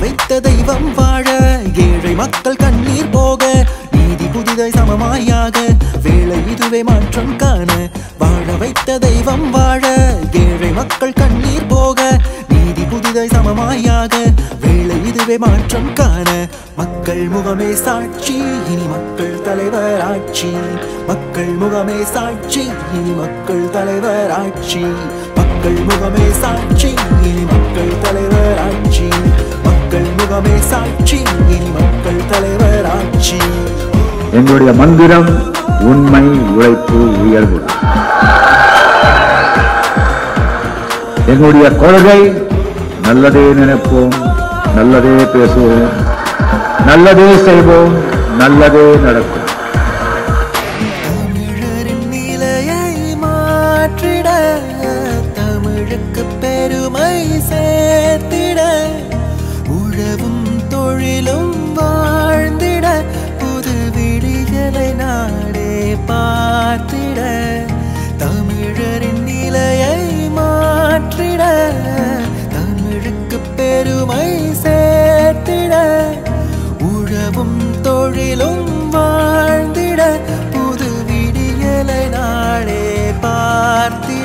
வைத்த தெய்வம் வாழ ஏழை மக்கள் கண்ணீர் போக நீதி புதிதாய் சமமாயாக வேலை இதுவே மாற்றம் காண வாழ வைத்த தெய்வம் வாழ ஏழை மக்கள் கண்ணீர் போக நீதி புதிதாய் சமமாயாக வேலை இதுவே மாற்றம் காண மக்கள் முகமே சாட்சி இனி மக்கள் தலைவர் ஆட்சி மக்கள் முகமே சாட்சி இனி மக்கள் தலைவர் ஆட்சி மக்கள் முகமே சாட்சி இனி மக்கள் தலைவர் ஆட்சி மக்கள் முகமே சாட்சி இனி மக்கள் தலைவர் ஆட்சி எங்களுடைய மந்திரம் உண்மை உழைப்பு உயர்வு எங்களுடைய கொள்கை நல்லதே நினைப்போம் நல்லதே பேசுவோம் நல்லதே செய்வோம் நல்லதே நடக்கும் தமிழரின் நிலையை மாற்றிட தமிழுக்கு பெருமை சேர்த்திட உழவும் தொழிலும் வாழ்ந்திட புது விடிகளை நாடே பார்த்திட தமிழரின் நிலையை மாற்றிட தமிழுக்கு பெருமை சேர்த்திட உழவும் தொழிலும் வாழ்ந்திட புது விடியலை நாளே பார்த்திட